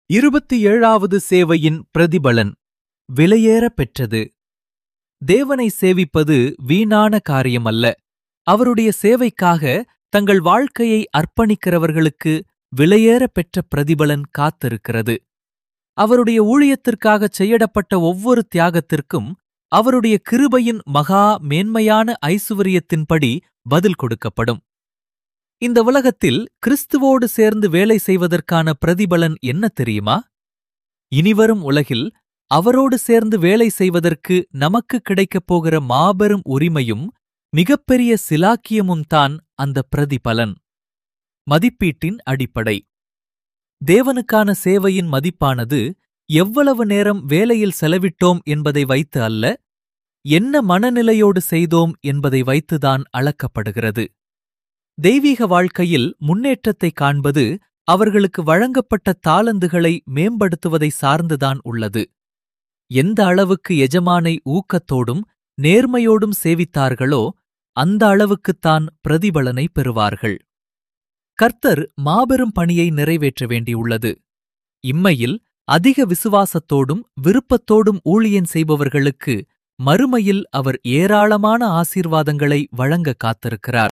இருபத்தி ஏழாவது சேவையின் பிரதிபலன் விலையேற பெற்றது தேவனை சேவிப்பது வீணான காரியமல்ல அவருடைய சேவைக்காக தங்கள் வாழ்க்கையை அர்ப்பணிக்கிறவர்களுக்கு விலையேற பெற்ற பிரதிபலன் காத்திருக்கிறது அவருடைய ஊழியத்திற்காகச் செய்யப்பட்ட ஒவ்வொரு தியாகத்திற்கும் அவருடைய கிருபையின் மகா மேன்மையான ஐசுவரியத்தின்படி பதில் கொடுக்கப்படும் இந்த உலகத்தில் கிறிஸ்துவோடு சேர்ந்து வேலை செய்வதற்கான பிரதிபலன் என்ன தெரியுமா இனிவரும் உலகில் அவரோடு சேர்ந்து வேலை செய்வதற்கு நமக்கு கிடைக்கப் போகிற மாபெரும் உரிமையும் மிகப்பெரிய சிலாக்கியமும் தான் அந்த பிரதிபலன் மதிப்பீட்டின் அடிப்படை தேவனுக்கான சேவையின் மதிப்பானது எவ்வளவு நேரம் வேலையில் செலவிட்டோம் என்பதை வைத்து அல்ல என்ன மனநிலையோடு செய்தோம் என்பதை வைத்துதான் அளக்கப்படுகிறது தெய்வீக வாழ்க்கையில் முன்னேற்றத்தை காண்பது அவர்களுக்கு வழங்கப்பட்ட தாளந்துகளை மேம்படுத்துவதை சார்ந்துதான் உள்ளது எந்த அளவுக்கு எஜமானை ஊக்கத்தோடும் நேர்மையோடும் சேவித்தார்களோ அந்த அளவுக்குத்தான் பிரதிபலனை பெறுவார்கள் கர்த்தர் மாபெரும் பணியை நிறைவேற்ற வேண்டியுள்ளது இம்மையில் அதிக விசுவாசத்தோடும் விருப்பத்தோடும் ஊழியன் செய்பவர்களுக்கு மறுமையில் அவர் ஏராளமான ஆசீர்வாதங்களை வழங்க காத்திருக்கிறார்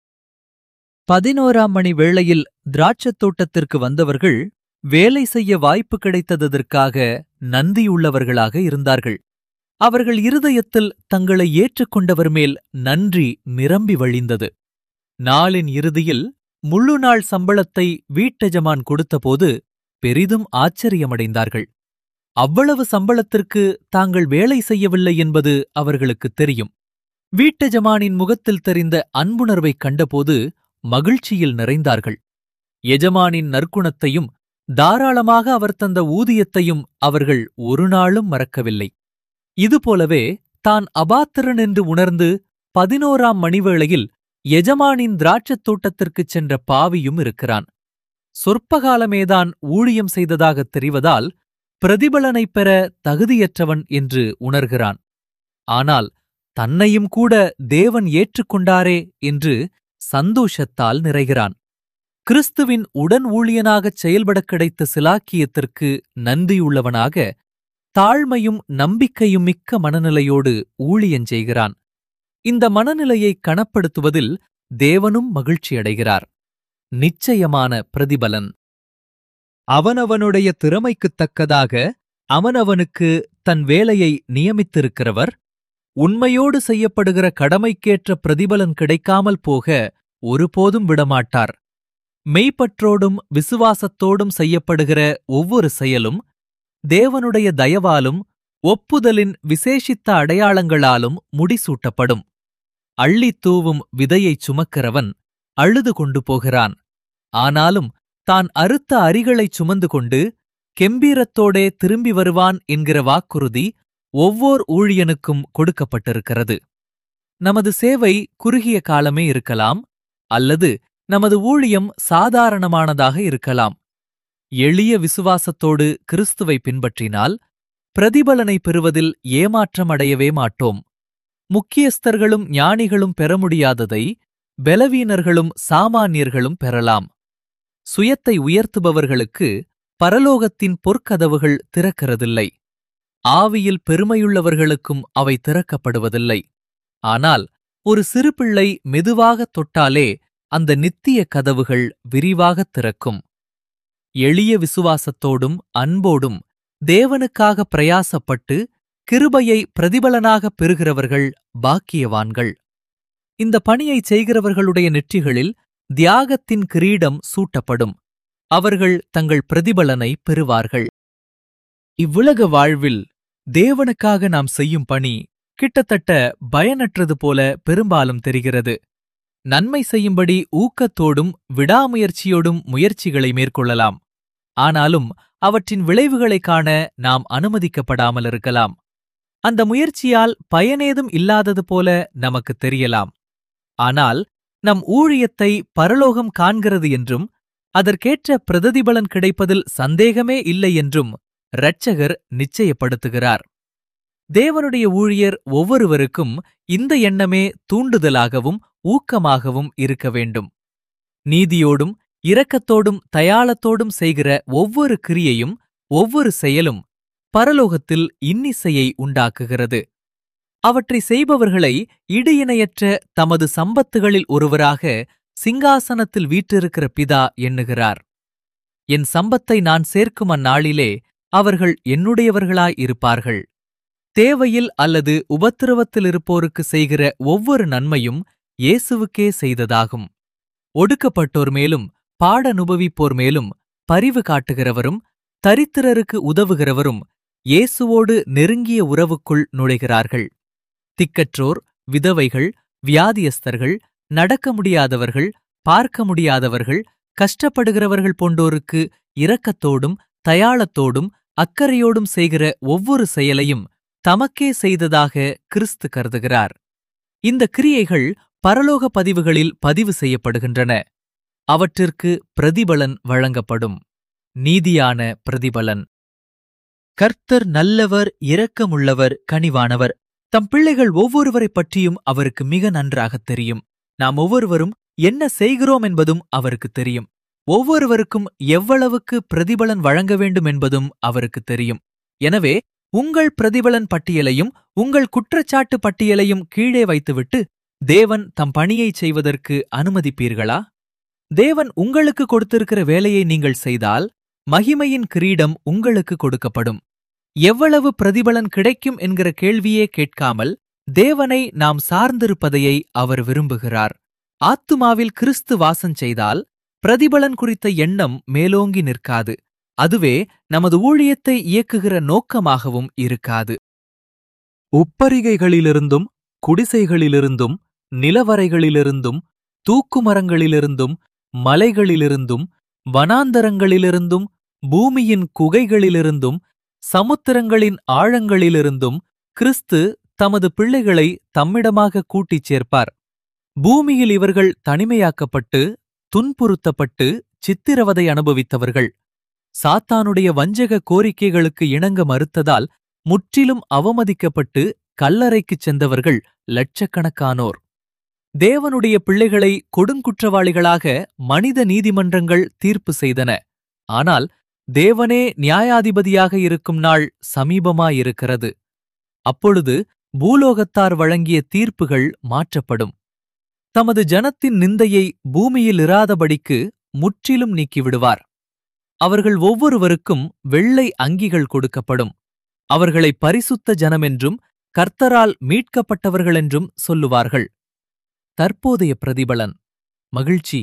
பதினோராம் மணி வேளையில் திராட்சத் தோட்டத்திற்கு வந்தவர்கள் வேலை செய்ய வாய்ப்பு கிடைத்ததற்காக நன்றியுள்ளவர்களாக இருந்தார்கள் அவர்கள் இருதயத்தில் தங்களை ஏற்றுக்கொண்டவர் மேல் நன்றி நிரம்பி வழிந்தது நாளின் இறுதியில் முழு நாள் சம்பளத்தை வீட்டெஜமான் கொடுத்தபோது பெரிதும் ஆச்சரியமடைந்தார்கள் அவ்வளவு சம்பளத்திற்கு தாங்கள் வேலை செய்யவில்லை என்பது அவர்களுக்குத் தெரியும் வீட்டெஜமானின் முகத்தில் தெரிந்த அன்புணர்வைக் கண்டபோது மகிழ்ச்சியில் நிறைந்தார்கள் எஜமானின் நற்குணத்தையும் தாராளமாக அவர் தந்த ஊதியத்தையும் அவர்கள் ஒரு நாளும் மறக்கவில்லை இதுபோலவே தான் அபாத்திரன் என்று உணர்ந்து பதினோராம் மணிவேளையில் எஜமானின் திராட்சத் தோட்டத்திற்குச் சென்ற பாவியும் இருக்கிறான் சொற்பகாலமேதான் ஊழியம் செய்ததாகத் தெரிவதால் பிரதிபலனைப் பெற தகுதியற்றவன் என்று உணர்கிறான் ஆனால் தன்னையும் கூட தேவன் ஏற்றுக்கொண்டாரே என்று சந்தோஷத்தால் நிறைகிறான் கிறிஸ்துவின் உடன் ஊழியனாகச் செயல்படக் கிடைத்த சிலாக்கியத்திற்கு நன்றியுள்ளவனாக தாழ்மையும் நம்பிக்கையும் மிக்க மனநிலையோடு ஊழியஞ்செய்கிறான் இந்த மனநிலையை கணப்படுத்துவதில் தேவனும் மகிழ்ச்சியடைகிறார் நிச்சயமான பிரதிபலன் அவனவனுடைய திறமைக்குத் தக்கதாக அவனவனுக்கு தன் வேலையை நியமித்திருக்கிறவர் உண்மையோடு செய்யப்படுகிற கடமைக்கேற்ற பிரதிபலன் கிடைக்காமல் போக ஒருபோதும் விடமாட்டார் மெய்ப்பற்றோடும் விசுவாசத்தோடும் செய்யப்படுகிற ஒவ்வொரு செயலும் தேவனுடைய தயவாலும் ஒப்புதலின் விசேஷித்த அடையாளங்களாலும் முடிசூட்டப்படும் அள்ளித் தூவும் விதையைச் சுமக்கிறவன் அழுது கொண்டு போகிறான் ஆனாலும் தான் அறுத்த அரிகளைச் சுமந்து கொண்டு கெம்பீரத்தோடே திரும்பி வருவான் என்கிற வாக்குறுதி ஒவ்வோர் ஊழியனுக்கும் கொடுக்கப்பட்டிருக்கிறது நமது சேவை குறுகிய காலமே இருக்கலாம் அல்லது நமது ஊழியம் சாதாரணமானதாக இருக்கலாம் எளிய விசுவாசத்தோடு கிறிஸ்துவை பின்பற்றினால் பிரதிபலனை பெறுவதில் ஏமாற்றமடையவே மாட்டோம் முக்கியஸ்தர்களும் ஞானிகளும் பெற முடியாததை பலவீனர்களும் சாமானியர்களும் பெறலாம் சுயத்தை உயர்த்துபவர்களுக்கு பரலோகத்தின் பொற்கதவுகள் திறக்கிறதில்லை ஆவியில் பெருமையுள்ளவர்களுக்கும் அவை திறக்கப்படுவதில்லை ஆனால் ஒரு சிறு பிள்ளை மெதுவாகத் தொட்டாலே அந்த நித்திய கதவுகள் விரிவாகத் திறக்கும் எளிய விசுவாசத்தோடும் அன்போடும் தேவனுக்காக பிரயாசப்பட்டு கிருபையை பிரதிபலனாகப் பெறுகிறவர்கள் பாக்கியவான்கள் இந்த பணியைச் செய்கிறவர்களுடைய நெற்றிகளில் தியாகத்தின் கிரீடம் சூட்டப்படும் அவர்கள் தங்கள் பிரதிபலனை பெறுவார்கள் இவ்வுலக வாழ்வில் தேவனுக்காக நாம் செய்யும் பணி கிட்டத்தட்ட பயனற்றது போல பெரும்பாலும் தெரிகிறது நன்மை செய்யும்படி ஊக்கத்தோடும் விடாமுயற்சியோடும் முயற்சிகளை மேற்கொள்ளலாம் ஆனாலும் அவற்றின் விளைவுகளைக் காண நாம் அனுமதிக்கப்படாமல் இருக்கலாம் அந்த முயற்சியால் பயனேதும் இல்லாதது போல நமக்கு தெரியலாம் ஆனால் நம் ஊழியத்தை பரலோகம் காண்கிறது என்றும் அதற்கேற்ற பிரதிபலன் கிடைப்பதில் சந்தேகமே இல்லை என்றும் இரட்சகர் நிச்சயப்படுத்துகிறார் தேவனுடைய ஊழியர் ஒவ்வொருவருக்கும் இந்த எண்ணமே தூண்டுதலாகவும் ஊக்கமாகவும் இருக்க வேண்டும் நீதியோடும் இரக்கத்தோடும் தயாளத்தோடும் செய்கிற ஒவ்வொரு கிரியையும் ஒவ்வொரு செயலும் பரலோகத்தில் இன்னிசையை உண்டாக்குகிறது அவற்றை செய்பவர்களை இடியிணையற்ற தமது சம்பத்துகளில் ஒருவராக சிங்காசனத்தில் வீற்றிருக்கிற பிதா எண்ணுகிறார் என் சம்பத்தை நான் சேர்க்கும் அந்நாளிலே அவர்கள் என்னுடையவர்களாய் இருப்பார்கள் தேவையில் அல்லது உபத்திரவத்தில் இருப்போருக்கு செய்கிற ஒவ்வொரு நன்மையும் இயேசுவுக்கே செய்ததாகும் ஒடுக்கப்பட்டோர் மேலும் பாடனுபவிப்போர் மேலும் பரிவு காட்டுகிறவரும் தரித்திரருக்கு உதவுகிறவரும் இயேசுவோடு நெருங்கிய உறவுக்குள் நுழைகிறார்கள் திக்கற்றோர் விதவைகள் வியாதியஸ்தர்கள் நடக்க முடியாதவர்கள் பார்க்க முடியாதவர்கள் கஷ்டப்படுகிறவர்கள் போன்றோருக்கு இரக்கத்தோடும் தயாளத்தோடும் அக்கறையோடும் செய்கிற ஒவ்வொரு செயலையும் தமக்கே செய்ததாக கிறிஸ்து கருதுகிறார் இந்த கிரியைகள் பரலோக பதிவுகளில் பதிவு செய்யப்படுகின்றன அவற்றிற்கு பிரதிபலன் வழங்கப்படும் நீதியான பிரதிபலன் கர்த்தர் நல்லவர் இரக்கமுள்ளவர் கனிவானவர் தம் பிள்ளைகள் ஒவ்வொருவரைப் பற்றியும் அவருக்கு மிக நன்றாகத் தெரியும் நாம் ஒவ்வொருவரும் என்ன செய்கிறோம் என்பதும் அவருக்கு தெரியும் ஒவ்வொருவருக்கும் எவ்வளவுக்கு பிரதிபலன் வழங்க வேண்டும் என்பதும் அவருக்கு தெரியும் எனவே உங்கள் பிரதிபலன் பட்டியலையும் உங்கள் குற்றச்சாட்டு பட்டியலையும் கீழே வைத்துவிட்டு தேவன் தம் பணியைச் செய்வதற்கு அனுமதிப்பீர்களா தேவன் உங்களுக்கு கொடுத்திருக்கிற வேலையை நீங்கள் செய்தால் மகிமையின் கிரீடம் உங்களுக்கு கொடுக்கப்படும் எவ்வளவு பிரதிபலன் கிடைக்கும் என்கிற கேள்வியே கேட்காமல் தேவனை நாம் சார்ந்திருப்பதையை அவர் விரும்புகிறார் ஆத்துமாவில் கிறிஸ்து வாசம் செய்தால் பிரதிபலன் குறித்த எண்ணம் மேலோங்கி நிற்காது அதுவே நமது ஊழியத்தை இயக்குகிற நோக்கமாகவும் இருக்காது உப்பரிகைகளிலிருந்தும் குடிசைகளிலிருந்தும் நிலவரைகளிலிருந்தும் தூக்குமரங்களிலிருந்தும் மலைகளிலிருந்தும் வனாந்தரங்களிலிருந்தும் பூமியின் குகைகளிலிருந்தும் சமுத்திரங்களின் ஆழங்களிலிருந்தும் கிறிஸ்து தமது பிள்ளைகளை தம்மிடமாக கூட்டிச் சேர்ப்பார் பூமியில் இவர்கள் தனிமையாக்கப்பட்டு துன்புறுத்தப்பட்டு சித்திரவதை அனுபவித்தவர்கள் சாத்தானுடைய வஞ்சக கோரிக்கைகளுக்கு இணங்க மறுத்ததால் முற்றிலும் அவமதிக்கப்பட்டு கல்லறைக்குச் சென்றவர்கள் லட்சக்கணக்கானோர் தேவனுடைய பிள்ளைகளை கொடுங்குற்றவாளிகளாக மனித நீதிமன்றங்கள் தீர்ப்பு செய்தன ஆனால் தேவனே நியாயாதிபதியாக இருக்கும் நாள் சமீபமாயிருக்கிறது அப்பொழுது பூலோகத்தார் வழங்கிய தீர்ப்புகள் மாற்றப்படும் தமது ஜனத்தின் நிந்தையை பூமியில் இராதபடிக்கு முற்றிலும் நீக்கிவிடுவார் அவர்கள் ஒவ்வொருவருக்கும் வெள்ளை அங்கிகள் கொடுக்கப்படும் அவர்களை பரிசுத்த ஜனமென்றும் கர்த்தரால் மீட்கப்பட்டவர்களென்றும் சொல்லுவார்கள் தற்போதைய பிரதிபலன் மகிழ்ச்சி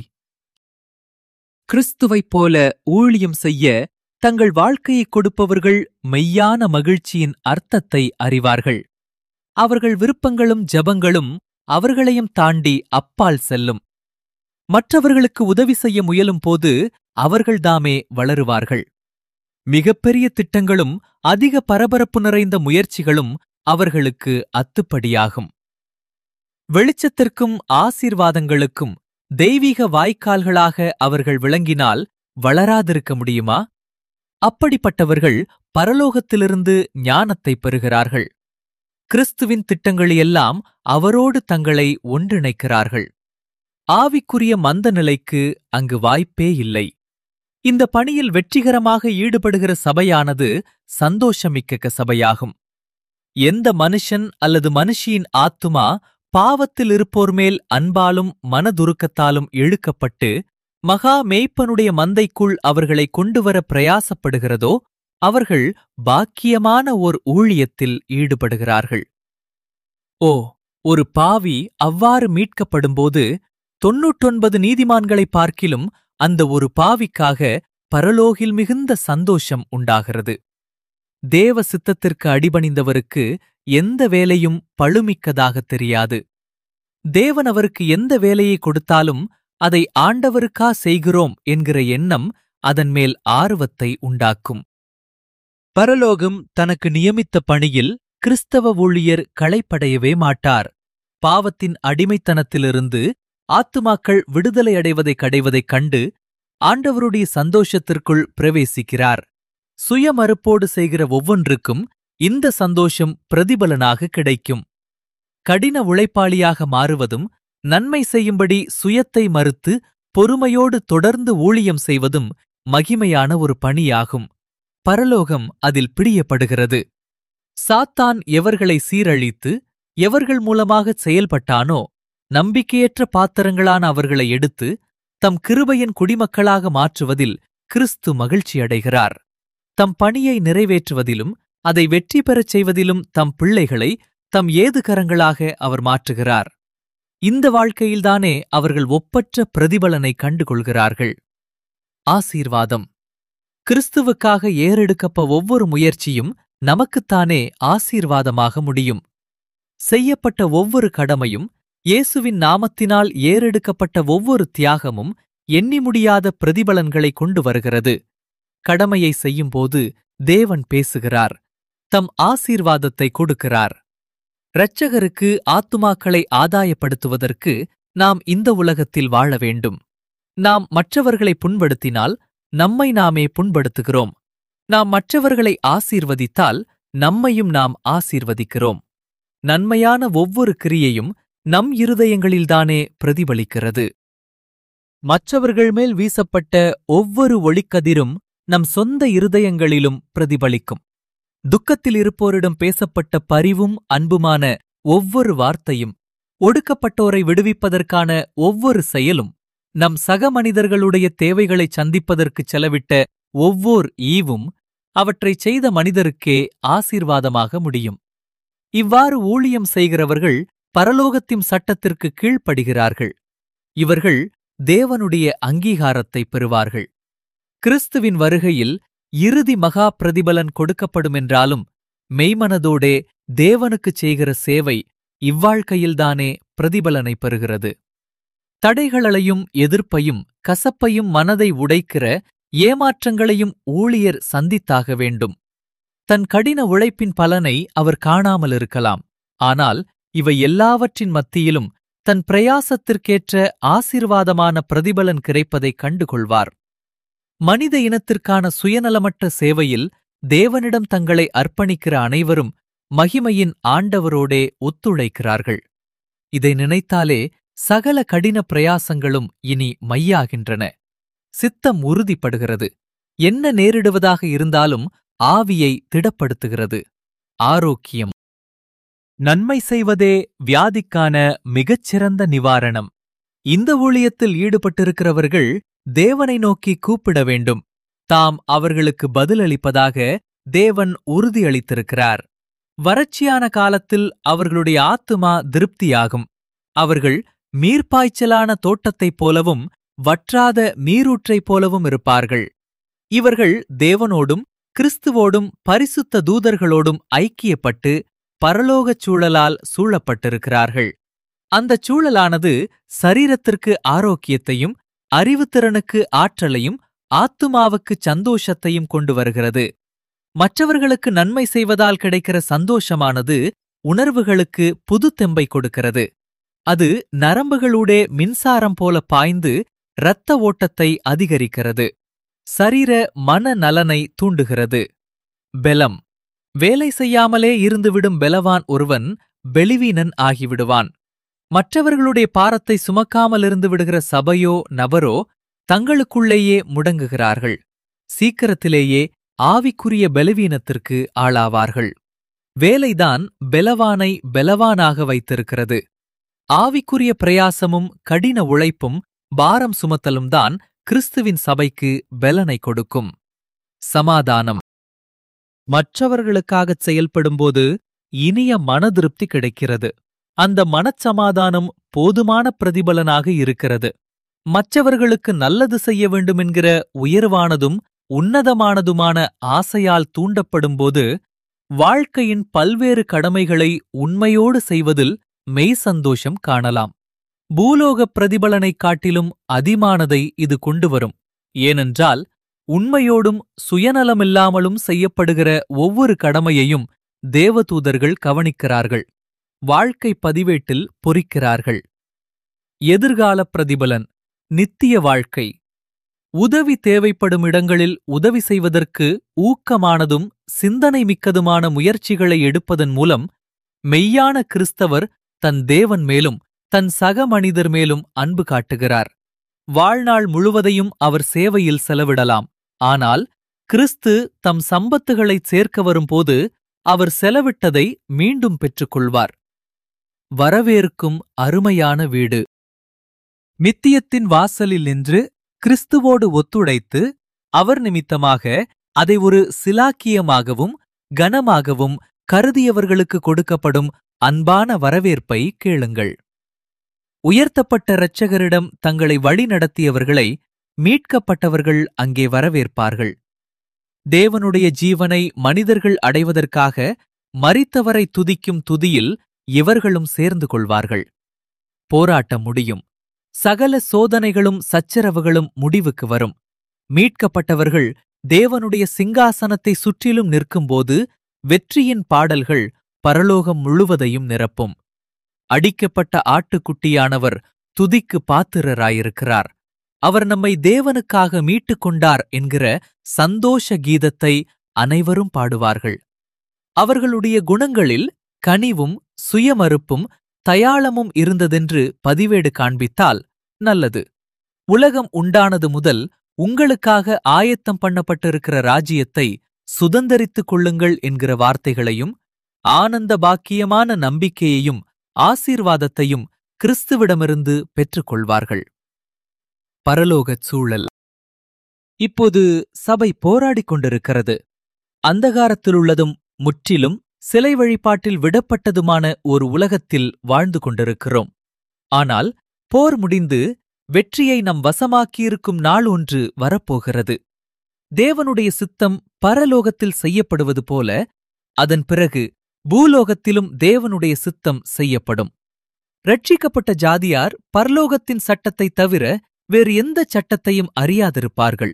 கிறிஸ்துவைப் போல ஊழியம் செய்ய தங்கள் வாழ்க்கையை கொடுப்பவர்கள் மெய்யான மகிழ்ச்சியின் அர்த்தத்தை அறிவார்கள் அவர்கள் விருப்பங்களும் ஜபங்களும் அவர்களையும் தாண்டி அப்பால் செல்லும் மற்றவர்களுக்கு உதவி செய்ய முயலும் போது அவர்கள்தாமே வளருவார்கள் மிகப்பெரிய திட்டங்களும் அதிக பரபரப்பு நிறைந்த முயற்சிகளும் அவர்களுக்கு அத்துப்படியாகும் வெளிச்சத்திற்கும் ஆசீர்வாதங்களுக்கும் தெய்வீக வாய்க்கால்களாக அவர்கள் விளங்கினால் வளராதிருக்க முடியுமா அப்படிப்பட்டவர்கள் பரலோகத்திலிருந்து ஞானத்தை பெறுகிறார்கள் கிறிஸ்துவின் திட்டங்களெல்லாம் அவரோடு தங்களை ஒன்றிணைக்கிறார்கள் ஆவிக்குரிய மந்த நிலைக்கு அங்கு வாய்ப்பே இல்லை இந்த பணியில் வெற்றிகரமாக ஈடுபடுகிற சபையானது சந்தோஷமிக்க சபையாகும் எந்த மனுஷன் அல்லது மனுஷியின் ஆத்துமா பாவத்தில் இருப்போர் மேல் அன்பாலும் மனதுருக்கத்தாலும் இழுக்கப்பட்டு மகா மேய்ப்பனுடைய மந்தைக்குள் அவர்களை கொண்டுவர பிரயாசப்படுகிறதோ அவர்கள் பாக்கியமான ஓர் ஊழியத்தில் ஈடுபடுகிறார்கள் ஓ ஒரு பாவி அவ்வாறு மீட்கப்படும்போது தொன்னூற்றொன்பது நீதிமான்களை பார்க்கிலும் அந்த ஒரு பாவிக்காக பரலோகில் மிகுந்த சந்தோஷம் உண்டாகிறது தேவ சித்தத்திற்கு அடிபணிந்தவருக்கு எந்த வேலையும் பழுமிக்கதாகத் தெரியாது தேவன் அவருக்கு எந்த வேலையை கொடுத்தாலும் அதை ஆண்டவருக்கா செய்கிறோம் என்கிற எண்ணம் அதன் மேல் ஆர்வத்தை உண்டாக்கும் பரலோகம் தனக்கு நியமித்த பணியில் கிறிஸ்தவ ஊழியர் களைப்படையவே மாட்டார் பாவத்தின் அடிமைத்தனத்திலிருந்து ஆத்துமாக்கள் விடுதலை அடைவதைக் கடைவதைக் கண்டு ஆண்டவருடைய சந்தோஷத்திற்குள் பிரவேசிக்கிறார் சுயமறுப்போடு செய்கிற ஒவ்வொன்றுக்கும் இந்த சந்தோஷம் பிரதிபலனாக கிடைக்கும் கடின உழைப்பாளியாக மாறுவதும் நன்மை செய்யும்படி சுயத்தை மறுத்து பொறுமையோடு தொடர்ந்து ஊழியம் செய்வதும் மகிமையான ஒரு பணியாகும் பரலோகம் அதில் பிரியப்படுகிறது சாத்தான் எவர்களை சீரழித்து எவர்கள் மூலமாகச் செயல்பட்டானோ நம்பிக்கையற்ற பாத்திரங்களான அவர்களை எடுத்து தம் கிருபையின் குடிமக்களாக மாற்றுவதில் கிறிஸ்து மகிழ்ச்சியடைகிறார் தம் பணியை நிறைவேற்றுவதிலும் அதை வெற்றி பெறச் செய்வதிலும் தம் பிள்ளைகளை தம் ஏதுகரங்களாக அவர் மாற்றுகிறார் இந்த வாழ்க்கையில்தானே அவர்கள் ஒப்பற்ற பிரதிபலனை கண்டுகொள்கிறார்கள் ஆசீர்வாதம் கிறிஸ்துவுக்காக ஏறெடுக்கப்ப ஒவ்வொரு முயற்சியும் நமக்குத்தானே ஆசீர்வாதமாக முடியும் செய்யப்பட்ட ஒவ்வொரு கடமையும் இயேசுவின் நாமத்தினால் ஏறெடுக்கப்பட்ட ஒவ்வொரு தியாகமும் எண்ணி முடியாத பிரதிபலன்களை கொண்டு வருகிறது கடமையை செய்யும்போது தேவன் பேசுகிறார் தம் ஆசீர்வாதத்தை கொடுக்கிறார் இரட்சகருக்கு ஆத்துமாக்களை ஆதாயப்படுத்துவதற்கு நாம் இந்த உலகத்தில் வாழ வேண்டும் நாம் மற்றவர்களை புண்படுத்தினால் நம்மை நாமே புண்படுத்துகிறோம் நாம் மற்றவர்களை ஆசீர்வதித்தால் நம்மையும் நாம் ஆசீர்வதிக்கிறோம் நன்மையான ஒவ்வொரு கிரியையும் நம் இருதயங்களில்தானே பிரதிபலிக்கிறது மற்றவர்கள் மேல் வீசப்பட்ட ஒவ்வொரு ஒளிக்கதிரும் நம் சொந்த இருதயங்களிலும் பிரதிபலிக்கும் துக்கத்தில் இருப்போரிடம் பேசப்பட்ட பரிவும் அன்புமான ஒவ்வொரு வார்த்தையும் ஒடுக்கப்பட்டோரை விடுவிப்பதற்கான ஒவ்வொரு செயலும் நம் சக மனிதர்களுடைய தேவைகளை சந்திப்பதற்குச் செலவிட்ட ஒவ்வோர் ஈவும் அவற்றைச் செய்த மனிதருக்கே ஆசீர்வாதமாக முடியும் இவ்வாறு ஊழியம் செய்கிறவர்கள் பரலோகத்தின் சட்டத்திற்கு கீழ்ப்படுகிறார்கள் இவர்கள் தேவனுடைய அங்கீகாரத்தை பெறுவார்கள் கிறிஸ்துவின் வருகையில் இறுதி மகா பிரதிபலன் கொடுக்கப்படுமென்றாலும் மெய்மனதோடே தேவனுக்குச் செய்கிற சேவை இவ்வாழ்க்கையில்தானே பிரதிபலனை பெறுகிறது தடைகளையும் எதிர்ப்பையும் கசப்பையும் மனதை உடைக்கிற ஏமாற்றங்களையும் ஊழியர் சந்தித்தாக வேண்டும் தன் கடின உழைப்பின் பலனை அவர் காணாமல் இருக்கலாம் ஆனால் இவை எல்லாவற்றின் மத்தியிலும் தன் பிரயாசத்திற்கேற்ற ஆசீர்வாதமான பிரதிபலன் கிடைப்பதைக் கண்டுகொள்வார் மனித இனத்திற்கான சுயநலமற்ற சேவையில் தேவனிடம் தங்களை அர்ப்பணிக்கிற அனைவரும் மகிமையின் ஆண்டவரோடே ஒத்துழைக்கிறார்கள் இதை நினைத்தாலே சகல கடின பிரயாசங்களும் இனி மையாகின்றன சித்தம் உறுதிப்படுகிறது என்ன நேரிடுவதாக இருந்தாலும் ஆவியை திடப்படுத்துகிறது ஆரோக்கியம் நன்மை செய்வதே வியாதிக்கான மிகச்சிறந்த நிவாரணம் இந்த ஊழியத்தில் ஈடுபட்டிருக்கிறவர்கள் தேவனை நோக்கி கூப்பிட வேண்டும் தாம் அவர்களுக்கு பதிலளிப்பதாக தேவன் உறுதியளித்திருக்கிறார் வறட்சியான காலத்தில் அவர்களுடைய ஆத்துமா திருப்தியாகும் அவர்கள் மீர்ப்பாய்ச்சலான தோட்டத்தைப் போலவும் வற்றாத நீரூற்றைப் போலவும் இருப்பார்கள் இவர்கள் தேவனோடும் கிறிஸ்துவோடும் பரிசுத்த தூதர்களோடும் ஐக்கியப்பட்டு பரலோகச் சூழலால் சூழப்பட்டிருக்கிறார்கள் அந்தச் சூழலானது சரீரத்திற்கு ஆரோக்கியத்தையும் அறிவுத்திறனுக்கு ஆற்றலையும் ஆத்துமாவுக்கு சந்தோஷத்தையும் கொண்டு வருகிறது மற்றவர்களுக்கு நன்மை செய்வதால் கிடைக்கிற சந்தோஷமானது உணர்வுகளுக்கு புது தெம்பை கொடுக்கிறது அது நரம்புகளூடே மின்சாரம் போல பாய்ந்து இரத்த ஓட்டத்தை அதிகரிக்கிறது சரீர மன நலனை தூண்டுகிறது பெலம் வேலை செய்யாமலே இருந்துவிடும் பெலவான் ஒருவன் பெலிவீனன் ஆகிவிடுவான் மற்றவர்களுடைய பாரத்தை சுமக்காமல் இருந்து விடுகிற சபையோ நபரோ தங்களுக்குள்ளேயே முடங்குகிறார்கள் சீக்கிரத்திலேயே ஆவிக்குரிய பலவீனத்திற்கு ஆளாவார்கள் வேலைதான் பெலவானை பெலவானாக வைத்திருக்கிறது ஆவிக்குரிய பிரயாசமும் கடின உழைப்பும் பாரம் சுமத்தலும் தான் கிறிஸ்துவின் சபைக்கு பெலனை கொடுக்கும் சமாதானம் மற்றவர்களுக்காகச் செயல்படும்போது இனிய மனதிருப்தி கிடைக்கிறது அந்த மனச்சமாதானம் போதுமான பிரதிபலனாக இருக்கிறது மற்றவர்களுக்கு நல்லது செய்ய வேண்டுமென்கிற உயர்வானதும் உன்னதமானதுமான ஆசையால் தூண்டப்படும்போது வாழ்க்கையின் பல்வேறு கடமைகளை உண்மையோடு செய்வதில் மெய் சந்தோஷம் காணலாம் பூலோகப் பிரதிபலனைக் காட்டிலும் அதிமானதை இது கொண்டு வரும் ஏனென்றால் உண்மையோடும் சுயநலமில்லாமலும் செய்யப்படுகிற ஒவ்வொரு கடமையையும் தேவதூதர்கள் கவனிக்கிறார்கள் வாழ்க்கை பதிவேட்டில் பொறிக்கிறார்கள் எதிர்கால பிரதிபலன் நித்திய வாழ்க்கை உதவி தேவைப்படும் இடங்களில் உதவி செய்வதற்கு ஊக்கமானதும் சிந்தனை மிக்கதுமான முயற்சிகளை எடுப்பதன் மூலம் மெய்யான கிறிஸ்தவர் தன் தேவன் மேலும் தன் சக மனிதர் மேலும் அன்பு காட்டுகிறார் வாழ்நாள் முழுவதையும் அவர் சேவையில் செலவிடலாம் ஆனால் கிறிஸ்து தம் சம்பத்துகளைச் சேர்க்க வரும்போது அவர் செலவிட்டதை மீண்டும் பெற்றுக்கொள்வார் வரவேற்கும் அருமையான வீடு மித்தியத்தின் வாசலில் நின்று கிறிஸ்துவோடு ஒத்துழைத்து அவர் நிமித்தமாக அதை ஒரு சிலாக்கியமாகவும் கனமாகவும் கருதியவர்களுக்கு கொடுக்கப்படும் அன்பான வரவேற்பை கேளுங்கள் உயர்த்தப்பட்ட இரட்சகரிடம் தங்களை வழி நடத்தியவர்களை மீட்கப்பட்டவர்கள் அங்கே வரவேற்பார்கள் தேவனுடைய ஜீவனை மனிதர்கள் அடைவதற்காக மரித்தவரை துதிக்கும் துதியில் இவர்களும் சேர்ந்து கொள்வார்கள் போராட்டம் முடியும் சகல சோதனைகளும் சச்சரவுகளும் முடிவுக்கு வரும் மீட்கப்பட்டவர்கள் தேவனுடைய சிங்காசனத்தை சுற்றிலும் நிற்கும்போது வெற்றியின் பாடல்கள் பரலோகம் முழுவதையும் நிரப்பும் அடிக்கப்பட்ட ஆட்டுக்குட்டியானவர் துதிக்கு பாத்திரராயிருக்கிறார் அவர் நம்மை தேவனுக்காக மீட்டுக் கொண்டார் என்கிற சந்தோஷ கீதத்தை அனைவரும் பாடுவார்கள் அவர்களுடைய குணங்களில் கனிவும் சுயமறுப்பும் தயாளமும் இருந்ததென்று பதிவேடு காண்பித்தால் நல்லது உலகம் உண்டானது முதல் உங்களுக்காக ஆயத்தம் பண்ணப்பட்டிருக்கிற ராஜ்யத்தை சுதந்தரித்துக் கொள்ளுங்கள் என்கிற வார்த்தைகளையும் ஆனந்த பாக்கியமான நம்பிக்கையையும் ஆசீர்வாதத்தையும் கிறிஸ்துவிடமிருந்து பெற்றுக்கொள்வார்கள் பரலோகச் சூழல் இப்போது சபை போராடிக் கொண்டிருக்கிறது அந்தகாரத்திலுள்ளதும் முற்றிலும் சிலை வழிபாட்டில் விடப்பட்டதுமான ஒரு உலகத்தில் வாழ்ந்து கொண்டிருக்கிறோம் ஆனால் போர் முடிந்து வெற்றியை நம் வசமாக்கியிருக்கும் நாள் ஒன்று வரப்போகிறது தேவனுடைய சித்தம் பரலோகத்தில் செய்யப்படுவது போல அதன் பிறகு பூலோகத்திலும் தேவனுடைய சித்தம் செய்யப்படும் ரட்சிக்கப்பட்ட ஜாதியார் பரலோகத்தின் சட்டத்தை தவிர வேறு எந்த சட்டத்தையும் அறியாதிருப்பார்கள்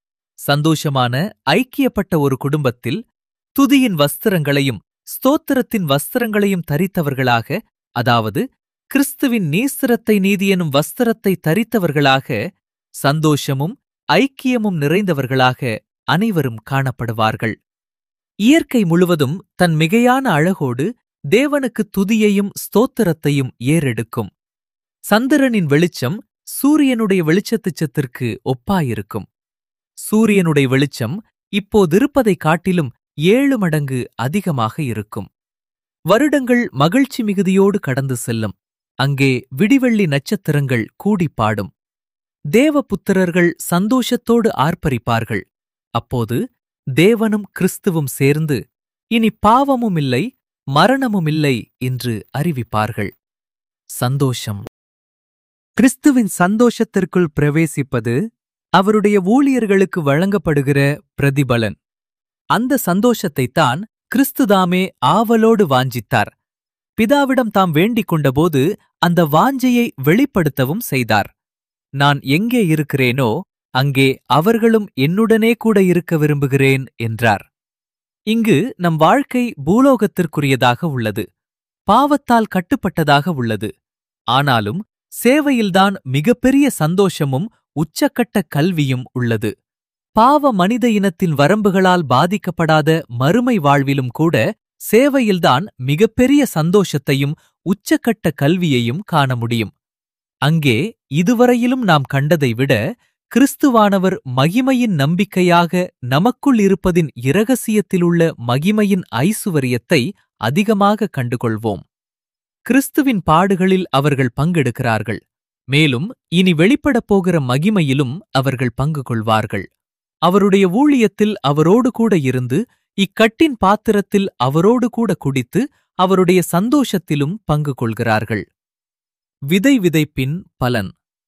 சந்தோஷமான ஐக்கியப்பட்ட ஒரு குடும்பத்தில் துதியின் வஸ்திரங்களையும் ஸ்தோத்திரத்தின் வஸ்திரங்களையும் தரித்தவர்களாக அதாவது கிறிஸ்துவின் நீஸ்திரத்தை நீதி எனும் வஸ்திரத்தை தரித்தவர்களாக சந்தோஷமும் ஐக்கியமும் நிறைந்தவர்களாக அனைவரும் காணப்படுவார்கள் இயற்கை முழுவதும் தன் மிகையான அழகோடு தேவனுக்கு துதியையும் ஸ்தோத்திரத்தையும் ஏறெடுக்கும் சந்திரனின் வெளிச்சம் சூரியனுடைய வெளிச்சத்துச்சத்திற்கு ஒப்பாயிருக்கும் சூரியனுடைய வெளிச்சம் இப்போதிருப்பதைக் காட்டிலும் ஏழு மடங்கு அதிகமாக இருக்கும் வருடங்கள் மகிழ்ச்சி மிகுதியோடு கடந்து செல்லும் அங்கே விடிவெள்ளி நட்சத்திரங்கள் கூடிப் பாடும் தேவபுத்திரர்கள் சந்தோஷத்தோடு ஆர்ப்பரிப்பார்கள் அப்போது தேவனும் கிறிஸ்துவும் சேர்ந்து இனி பாவமும் இல்லை மரணமும் இல்லை என்று அறிவிப்பார்கள் சந்தோஷம் கிறிஸ்துவின் சந்தோஷத்திற்குள் பிரவேசிப்பது அவருடைய ஊழியர்களுக்கு வழங்கப்படுகிற பிரதிபலன் அந்த சந்தோஷத்தைத்தான் கிறிஸ்துதாமே ஆவலோடு வாஞ்சித்தார் பிதாவிடம் தாம் வேண்டிக் கொண்டபோது அந்த வாஞ்சையை வெளிப்படுத்தவும் செய்தார் நான் எங்கே இருக்கிறேனோ அங்கே அவர்களும் என்னுடனே கூட இருக்க விரும்புகிறேன் என்றார் இங்கு நம் வாழ்க்கை பூலோகத்திற்குரியதாக உள்ளது பாவத்தால் கட்டுப்பட்டதாக உள்ளது ஆனாலும் சேவையில்தான் மிகப்பெரிய சந்தோஷமும் உச்சக்கட்ட கல்வியும் உள்ளது பாவ மனித இனத்தின் வரம்புகளால் பாதிக்கப்படாத மறுமை வாழ்விலும் கூட சேவையில்தான் மிகப்பெரிய சந்தோஷத்தையும் உச்சக்கட்ட கல்வியையும் காண முடியும் அங்கே இதுவரையிலும் நாம் கண்டதை விட கிறிஸ்துவானவர் மகிமையின் நம்பிக்கையாக நமக்குள் இருப்பதின் இரகசியத்திலுள்ள மகிமையின் ஐசுவரியத்தை அதிகமாக கண்டுகொள்வோம் கிறிஸ்துவின் பாடுகளில் அவர்கள் பங்கெடுக்கிறார்கள் மேலும் இனி வெளிப்படப் போகிற மகிமையிலும் அவர்கள் பங்கு கொள்வார்கள் அவருடைய ஊழியத்தில் அவரோடு கூட இருந்து இக்கட்டின் பாத்திரத்தில் அவரோடு கூட குடித்து அவருடைய சந்தோஷத்திலும் பங்கு கொள்கிறார்கள் விதை விதைப்பின் பலன்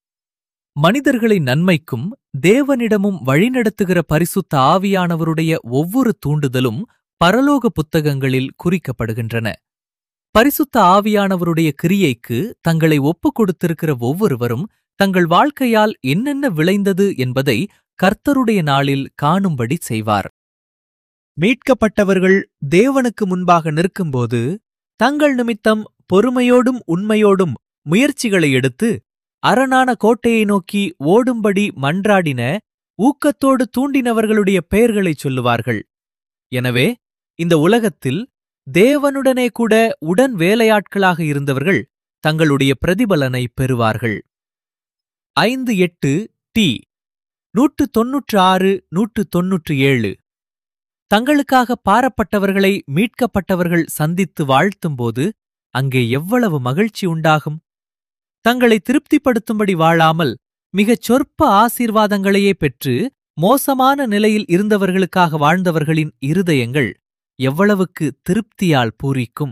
மனிதர்களை நன்மைக்கும் தேவனிடமும் வழிநடத்துகிற பரிசுத்த ஆவியானவருடைய ஒவ்வொரு தூண்டுதலும் பரலோக புத்தகங்களில் குறிக்கப்படுகின்றன பரிசுத்த ஆவியானவருடைய கிரியைக்கு தங்களை ஒப்புக் கொடுத்திருக்கிற ஒவ்வொருவரும் தங்கள் வாழ்க்கையால் என்னென்ன விளைந்தது என்பதை கர்த்தருடைய நாளில் காணும்படி செய்வார் மீட்கப்பட்டவர்கள் தேவனுக்கு முன்பாக நிற்கும்போது தங்கள் நிமித்தம் பொறுமையோடும் உண்மையோடும் முயற்சிகளை எடுத்து அரணான கோட்டையை நோக்கி ஓடும்படி மன்றாடின ஊக்கத்தோடு தூண்டினவர்களுடைய பெயர்களைச் சொல்லுவார்கள் எனவே இந்த உலகத்தில் தேவனுடனே கூட உடன் வேலையாட்களாக இருந்தவர்கள் தங்களுடைய பிரதிபலனை பெறுவார்கள் ஐந்து எட்டு டி நூற்று தொன்னூற்று ஆறு நூற்று தொன்னூற்று ஏழு தங்களுக்காக பாரப்பட்டவர்களை மீட்கப்பட்டவர்கள் சந்தித்து வாழ்த்தும்போது அங்கே எவ்வளவு மகிழ்ச்சி உண்டாகும் தங்களை திருப்திப்படுத்தும்படி வாழாமல் மிகச் சொற்ப ஆசீர்வாதங்களையே பெற்று மோசமான நிலையில் இருந்தவர்களுக்காக வாழ்ந்தவர்களின் இருதயங்கள் எவ்வளவுக்கு திருப்தியால் பூரிக்கும்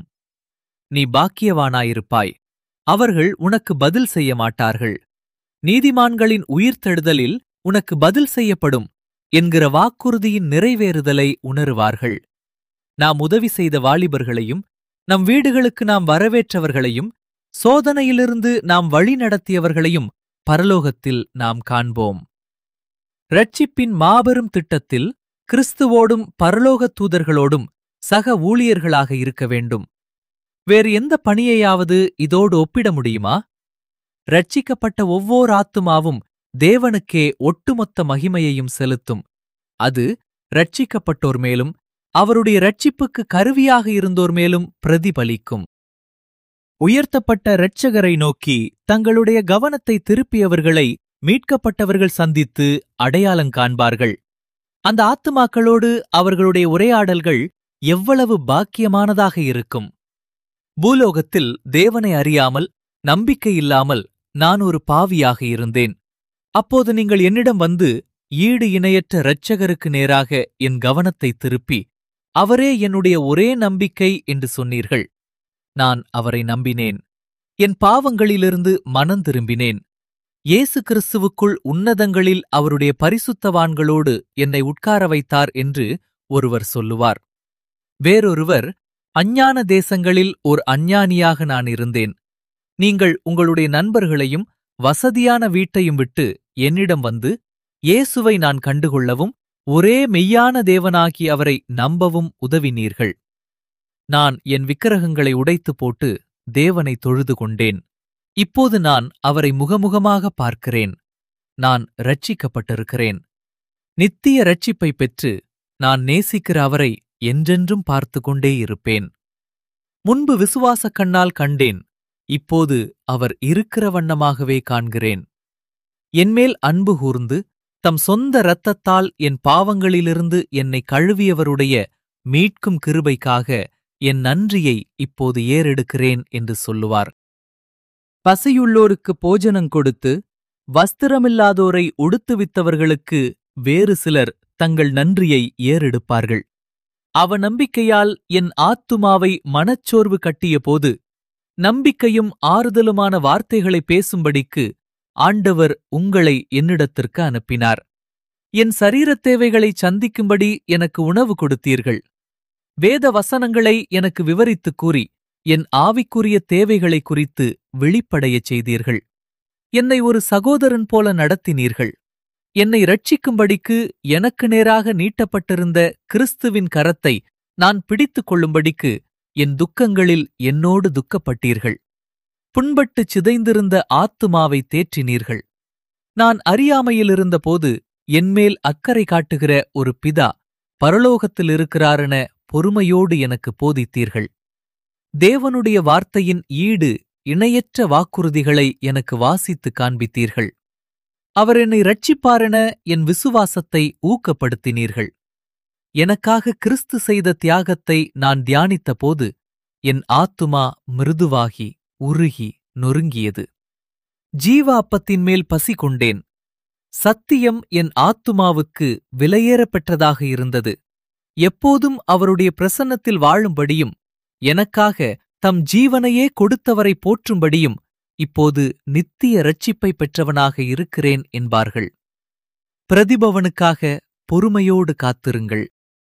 நீ பாக்கியவானாயிருப்பாய் அவர்கள் உனக்கு பதில் செய்ய மாட்டார்கள் நீதிமான்களின் உயிர்த்தெழுதலில் உனக்கு பதில் செய்யப்படும் என்கிற வாக்குறுதியின் நிறைவேறுதலை உணருவார்கள் நாம் உதவி செய்த வாலிபர்களையும் நம் வீடுகளுக்கு நாம் வரவேற்றவர்களையும் சோதனையிலிருந்து நாம் வழி நடத்தியவர்களையும் பரலோகத்தில் நாம் காண்போம் ரட்சிப்பின் மாபெரும் திட்டத்தில் கிறிஸ்துவோடும் பரலோக தூதர்களோடும் சக ஊழியர்களாக இருக்க வேண்டும் வேறு எந்த பணியையாவது இதோடு ஒப்பிட முடியுமா ரட்சிக்கப்பட்ட ஒவ்வோர் ஆத்துமாவும் தேவனுக்கே ஒட்டுமொத்த மகிமையையும் செலுத்தும் அது ரட்சிக்கப்பட்டோர் மேலும் அவருடைய ரட்சிப்புக்கு கருவியாக இருந்தோர் மேலும் பிரதிபலிக்கும் உயர்த்தப்பட்ட இரட்சகரை நோக்கி தங்களுடைய கவனத்தை திருப்பியவர்களை மீட்கப்பட்டவர்கள் சந்தித்து அடையாளம் காண்பார்கள் அந்த ஆத்துமாக்களோடு அவர்களுடைய உரையாடல்கள் எவ்வளவு பாக்கியமானதாக இருக்கும் பூலோகத்தில் தேவனை அறியாமல் நம்பிக்கை இல்லாமல் நான் ஒரு பாவியாக இருந்தேன் அப்போது நீங்கள் என்னிடம் வந்து ஈடு இணையற்ற இரட்சகருக்கு நேராக என் கவனத்தை திருப்பி அவரே என்னுடைய ஒரே நம்பிக்கை என்று சொன்னீர்கள் நான் அவரை நம்பினேன் என் பாவங்களிலிருந்து மனம் திரும்பினேன் இயேசு கிறிஸ்துவுக்குள் உன்னதங்களில் அவருடைய பரிசுத்தவான்களோடு என்னை உட்கார வைத்தார் என்று ஒருவர் சொல்லுவார் வேறொருவர் அஞ்ஞான தேசங்களில் ஓர் அஞ்ஞானியாக நான் இருந்தேன் நீங்கள் உங்களுடைய நண்பர்களையும் வசதியான வீட்டையும் விட்டு என்னிடம் வந்து இயேசுவை நான் கண்டுகொள்ளவும் ஒரே மெய்யான தேவனாகி அவரை நம்பவும் உதவினீர்கள் நான் என் விக்கிரகங்களை உடைத்து போட்டு தேவனை தொழுது கொண்டேன் இப்போது நான் அவரை முகமுகமாக பார்க்கிறேன் நான் ரட்சிக்கப்பட்டிருக்கிறேன் நித்திய ரட்சிப்பை பெற்று நான் நேசிக்கிற அவரை என்றென்றும் பார்த்து கொண்டே இருப்பேன் முன்பு விசுவாசக் கண்ணால் கண்டேன் இப்போது அவர் இருக்கிற வண்ணமாகவே காண்கிறேன் என்மேல் அன்பு கூர்ந்து தம் சொந்த இரத்தத்தால் என் பாவங்களிலிருந்து என்னை கழுவியவருடைய மீட்கும் கிருபைக்காக என் நன்றியை இப்போது ஏறெடுக்கிறேன் என்று சொல்லுவார் பசியுள்ளோருக்கு போஜனம் கொடுத்து வஸ்திரமில்லாதோரை உடுத்துவித்தவர்களுக்கு வேறு சிலர் தங்கள் நன்றியை ஏறெடுப்பார்கள் அவ நம்பிக்கையால் என் ஆத்துமாவை மனச்சோர்வு கட்டியபோது நம்பிக்கையும் ஆறுதலுமான வார்த்தைகளை பேசும்படிக்கு ஆண்டவர் உங்களை என்னிடத்திற்கு அனுப்பினார் என் சரீரத் தேவைகளை சந்திக்கும்படி எனக்கு உணவு கொடுத்தீர்கள் வேத வசனங்களை எனக்கு விவரித்துக் கூறி என் ஆவிக்குரிய தேவைகளை குறித்து விழிப்படையச் செய்தீர்கள் என்னை ஒரு சகோதரன் போல நடத்தினீர்கள் என்னை ரட்சிக்கும்படிக்கு எனக்கு நேராக நீட்டப்பட்டிருந்த கிறிஸ்துவின் கரத்தை நான் பிடித்துக் கொள்ளும்படிக்கு என் துக்கங்களில் என்னோடு துக்கப்பட்டீர்கள் புண்பட்டுச் சிதைந்திருந்த ஆத்துமாவை தேற்றினீர்கள் நான் அறியாமையிலிருந்தபோது என்மேல் அக்கறை காட்டுகிற ஒரு பிதா பரலோகத்தில் இருக்கிறாரென பொறுமையோடு எனக்கு போதித்தீர்கள் தேவனுடைய வார்த்தையின் ஈடு இணையற்ற வாக்குறுதிகளை எனக்கு வாசித்து காண்பித்தீர்கள் அவர் என்னை ரட்சிப்பாரென என் விசுவாசத்தை ஊக்கப்படுத்தினீர்கள் எனக்காக கிறிஸ்து செய்த தியாகத்தை நான் தியானித்தபோது என் ஆத்துமா மிருதுவாகி உருகி நொறுங்கியது ஜீவ அப்பத்தின் மேல் பசி கொண்டேன் சத்தியம் என் ஆத்துமாவுக்கு விலையேறப் பெற்றதாக இருந்தது எப்போதும் அவருடைய பிரசன்னத்தில் வாழும்படியும் எனக்காக தம் ஜீவனையே கொடுத்தவரை போற்றும்படியும் இப்போது நித்திய இரட்சிப்பை பெற்றவனாக இருக்கிறேன் என்பார்கள் பிரதிபவனுக்காக பொறுமையோடு காத்திருங்கள்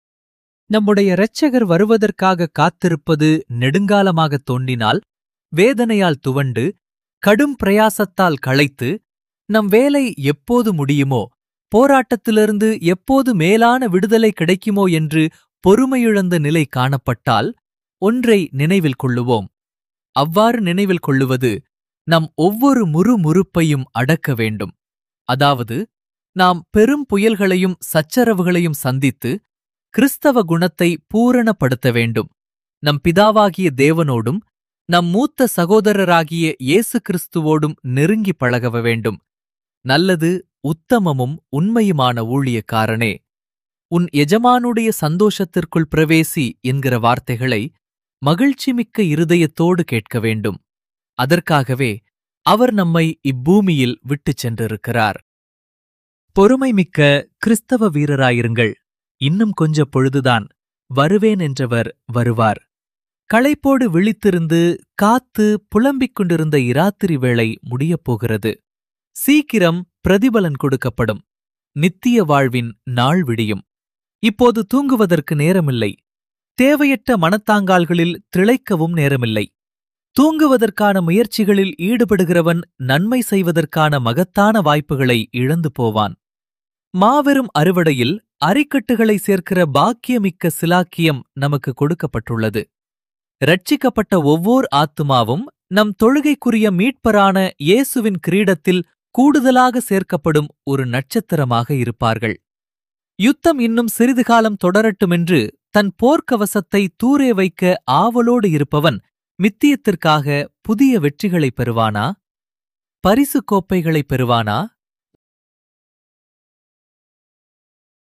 நம்முடைய இரட்சகர் வருவதற்காக காத்திருப்பது நெடுங்காலமாகத் தோன்றினால் வேதனையால் துவண்டு கடும் பிரயாசத்தால் களைத்து நம் வேலை எப்போது முடியுமோ போராட்டத்திலிருந்து எப்போது மேலான விடுதலை கிடைக்குமோ என்று பொறுமையிழந்த நிலை காணப்பட்டால் ஒன்றை நினைவில் கொள்ளுவோம் அவ்வாறு நினைவில் கொள்ளுவது நம் ஒவ்வொரு முறுமுறுப்பையும் அடக்க வேண்டும் அதாவது நாம் பெரும் புயல்களையும் சச்சரவுகளையும் சந்தித்து கிறிஸ்தவ குணத்தை பூரணப்படுத்த வேண்டும் நம் பிதாவாகிய தேவனோடும் நம் மூத்த சகோதரராகிய இயேசு கிறிஸ்துவோடும் நெருங்கி பழகவ வேண்டும் நல்லது உத்தமமும் உண்மையுமான ஊழியக்காரனே உன் எஜமானுடைய சந்தோஷத்திற்குள் பிரவேசி என்கிற வார்த்தைகளை மகிழ்ச்சிமிக்க இருதயத்தோடு கேட்க வேண்டும் அதற்காகவே அவர் நம்மை இப்பூமியில் விட்டுச் சென்றிருக்கிறார் பொறுமைமிக்க கிறிஸ்தவ வீரராயிருங்கள் இன்னும் கொஞ்ச பொழுதுதான் வருவேன் என்றவர் வருவார் களைப்போடு விழித்திருந்து காத்து புலம்பிக் கொண்டிருந்த இராத்திரி வேளை முடியப் போகிறது சீக்கிரம் பிரதிபலன் கொடுக்கப்படும் நித்திய வாழ்வின் நாள் விடியும் இப்போது தூங்குவதற்கு நேரமில்லை தேவையற்ற மனத்தாங்கால்களில் திளைக்கவும் நேரமில்லை தூங்குவதற்கான முயற்சிகளில் ஈடுபடுகிறவன் நன்மை செய்வதற்கான மகத்தான வாய்ப்புகளை இழந்து போவான் மாபெரும் அறுவடையில் அரிக்கட்டுகளை சேர்க்கிற பாக்கியமிக்க சிலாக்கியம் நமக்கு கொடுக்கப்பட்டுள்ளது ரட்சிக்கப்பட்ட ஒவ்வோர் ஆத்துமாவும் நம் தொழுகைக்குரிய மீட்பரான இயேசுவின் கிரீடத்தில் கூடுதலாக சேர்க்கப்படும் ஒரு நட்சத்திரமாக இருப்பார்கள் யுத்தம் இன்னும் சிறிது காலம் தொடரட்டுமென்று தன் போர்க்கவசத்தை தூரே வைக்க ஆவலோடு இருப்பவன் மித்தியத்திற்காக புதிய வெற்றிகளைப் பெறுவானா பரிசு கோப்பைகளைப் பெறுவானா